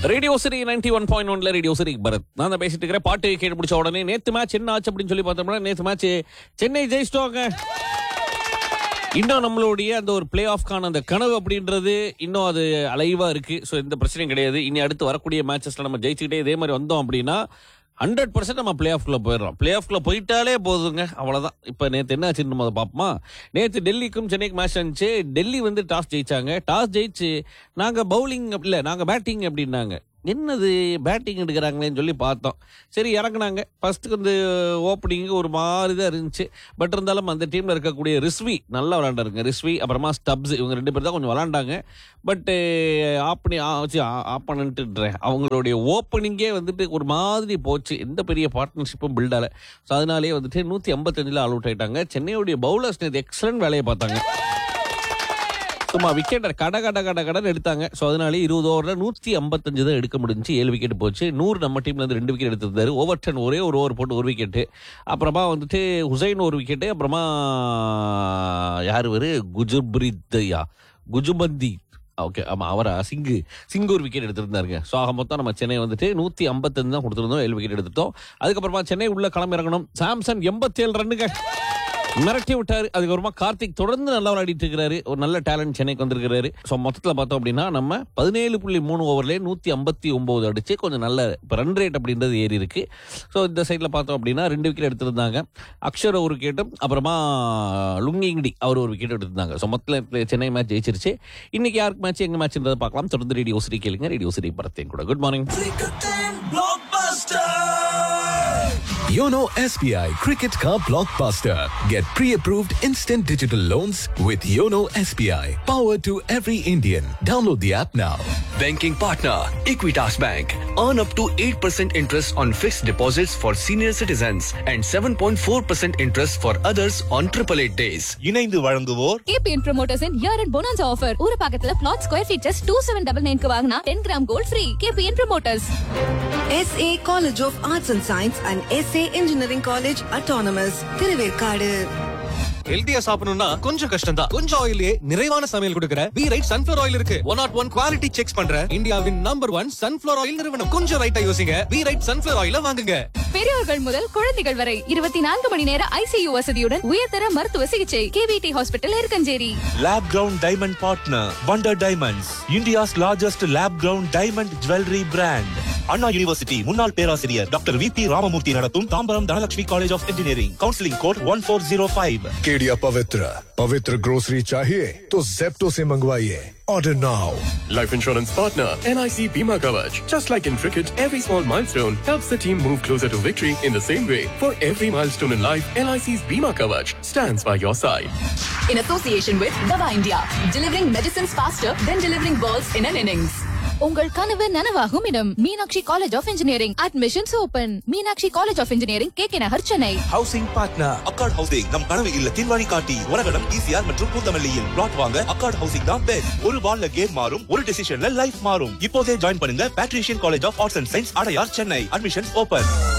Radio City ninety one point ஒன்ல Radio City Bharath நான் தான் பேசிட்டு இருக்கிறேன் பாட்டு கேட்டு முடிச்ச உடனே நேத்து மேட்ச் என்ன ஆச்சு அப்படின்னு சொல்லி பார்த்தோம்னா நேத்து மேட்ச் சென்னை ஜெயிச்சிட்டோங்க இன்னும் நம்மளுடைய அந்த ஒரு பிளே ஆஃப்கான அந்த கனவு அப்படின்றது இன்னும் அது அலைவா இருக்கு ஸோ எந்த பிரச்சனையும் கிடையாது இனி அடுத்து வரக்கூடிய மேட்சஸ்ல நம்ம ஜெயிச்சுக்கிட்டே இதே மாதிரி வந்தோம் அப்படின்னா ஹண்ட்ரட் பர்சன்ட் நம்ம பிளே ஆஃப்குள்ள போயிடுறோம் பிளே ஆஃப்குள்ள போயிட்டாலே போதுங்க அவ்வளவுதான் இப்போ நேற்று என்ன ஆச்சுன்னு நம்ம அதை பார்ப்போமா நேற்று டெல்லிக்கும் சென்னைக்கு மேட்ச் இருந்துச்சு டெல்லி வந்து டாஸ் ஜெயிச்சாங்க டாஸ் ஜெயிச்சு நாங்கள் பவுலிங் இல்லை நாங்கள் பேட்டிங் அப்படின்னாங்க என்னது பேட்டிங் எடுக்கிறாங்களேன்னு சொல்லி பார்த்தோம் சரி இறங்குனாங்க ஃபர்ஸ்ட்டுக்கு வந்து ஓப்பனிங் ஒரு மாதிரி தான் இருந்துச்சு பட் இருந்தாலும் அந்த டீமில் இருக்கக்கூடிய ரிஸ்வி நல்லா விளாண்டாருங்க ரிஸ்வி அப்புறமா ஸ்டப்ஸ் இவங்க ரெண்டு பேர் தான் கொஞ்சம் விளாண்டாங்க பட்டு ஆப்பனி ஆப்பனன்ட்டுன்றேன் அவங்களுடைய ஓப்பனிங்கே வந்துட்டு ஒரு மாதிரி போச்சு எந்த பெரிய பார்ட்னர்ஷிப்பும் பில்ட் ஆகல ஸோ அதனாலேயே வந்துட்டு நூற்றி ஐம்பத்தஞ்சில் ஆல் அவுட் ஆயிட்டாங்க சென்னையுடைய பவுலர்ஸ் நேற்று எக்ஸலன்ட் வேலையை பார்த்தாங்க சும்மா விக்கெட்டை கட கட கட கடன் எடுத்தாங்க ஸோ அதனாலே இருபது ஓவரில் நூற்றி ஐம்பத்தஞ்சு தான் எடுக்க முடிஞ்சு ஏழு விக்கெட் போச்சு நூறு நம்ம டீம்ல இருந்து ரெண்டு விக்கெட் எடுத்திருந்தாரு ஓவர் டென் ஒரே ஒரு ஓவர் போட்டு ஒரு விக்கெட்டு அப்புறமா வந்துட்டு ஹுசைன் ஒரு விக்கெட்டு அப்புறமா யார் வரு குஜுப்ரித்தையா குஜுபந்தி ஓகே ஆமாம் அவரா சிங்கு சிங்கு ஒரு விக்கெட் எடுத்திருந்தாருங்க ஸோ ஆக மொத்தம் நம்ம சென்னை வந்துட்டு நூற்றி ஐம்பத்தஞ்சு தான் கொடுத்துருந்தோம் ஏழு விக்கெட் எடுத்துட்டோம் அதுக்கப்புறமா சென்னை உள்ள களம் இறங்கணும் சாம்சன் எண்பத்தேழு ரன்னுங்க மிரட்டி விட்டாரு அதுக்கப்புறமா கார்த்திக் தொடர்ந்து நல்லா விளையாடிட்டு இருக்கிறாரு ஒரு நல்ல டேலண்ட் சென்னைக்கு வந்திருக்கிறாரு ஸோ மொத்தத்தில் பார்த்தோம் அப்படின்னா நம்ம பதினேழு புள்ளி மூணு ஓவர்லேயே நூற்றி ஐம்பத்தி ஒம்பது அடிச்சு கொஞ்சம் நல்ல ரன் ரேட் அப்படின்றது ஏறி இருக்கு ஸோ இந்த சைடில் பார்த்தோம் அப்படின்னா ரெண்டு விக்கெட் எடுத்திருந்தாங்க அக்ஷர் ஒரு விக்கெட்டும் அப்புறமா லுங்கிங்டி அவர் ஒரு விக்கெட் எடுத்திருந்தாங்க ஸோ மொத்தத்தில் சென்னை மேட்ச் ஜெயிச்சிருச்சு இன்னைக்கு யாருக்கு மேட்ச் எங்க மேட்ச்ன்றதை பார்க்கலாம் தொடர்ந்து ரேடியோ சிரி கேளுங்க ரேடியோ சிரி பரத்தேன் கூட good morning Yono SBI Cricket Car Blockbuster. Get pre-approved instant digital loans with Yono SBI. Power to every Indian. Download the app now. Banking partner Equitas Bank. Earn up to 8% interest on fixed deposits for senior citizens and 7.4% interest for others on triple eight days. இணைந்து வழங்குவோர் KBN promoters year and bonus offer ஒரு பக்கத்துல plot square features two seven double நைன்க்கு வாங்கினா ten gram gold free KBN promoters SA College of Arts and Science and SA Engineering College Autonomous Thiruverkadu ஹெல்தியா சாப்பிடணும்னா கொஞ்சம் கஷ்டம் தான் கொஞ்சம் ஆயிலே நிறைவான சமையல் கொடுக்கிற பி ரைட் சன்ஃபிளவர் ஆயில் இருக்கு one nought one quality check பண்ற இந்தியாவின் நம்பர் ஒன் சன்ஃபிளவர் ஆயில் நிறுவனம் கொஞ்சம் ரைட்டா யோசிங்க பி ரைட் சன்ஃபிளவர் ஆயில வாங்குங்க பெரியவர்கள் முதல் குழந்தைகள் வரை இருபத்தி நான்கு மணி நேர ஐசியு வசதியுடன் உயர்தர மருத்துவ சிகிச்சை KVT hospital Irukkancheri lab grown diamond partner wonder diamonds India's largest lab grown diamond jewellery brand Anna university முன்னாள் பேராசிரியர் டாக்டர் வி பி ராமமூர்த்தி நடத்தும் Tambaram Dhanalakshmi college of engineering counselling code one four zero five केडिया पवित्र पवित्र ग्रोसरी चाहिए तो जेप्टो से मंगवाइए order now Life insurance partner NIC Bima Kavach. Just like in cricket, every small milestone helps the team move closer to victory in the same way. For every milestone in life, NIC's Bima Kavach stands by your side. In association with Dava India, delivering medicines faster than delivering balls in an innings. உங்கள் கனவு நனவாகும் இடம் Meenakshi college of engineering admissions open Meenakshi college of engineering K K Nagar Chennai housing partner Accord housing நம் கனவு இல்லத்தின் வழிகாட்டி உலகம் ECR மற்றும் பூந்தமல்லியில் பிளாட் வாங்க அக்கார்ட் ஹவுசிங் தான் பெஸ்ட் ஒரு பால்ல கேம் மாறும் ஒரு டிசிஷன்ல லைஃப் மாறும் இப்போதே ஜாயின் பண்ணுங்க Patrician college of arts and science Adyar Chennai admissions open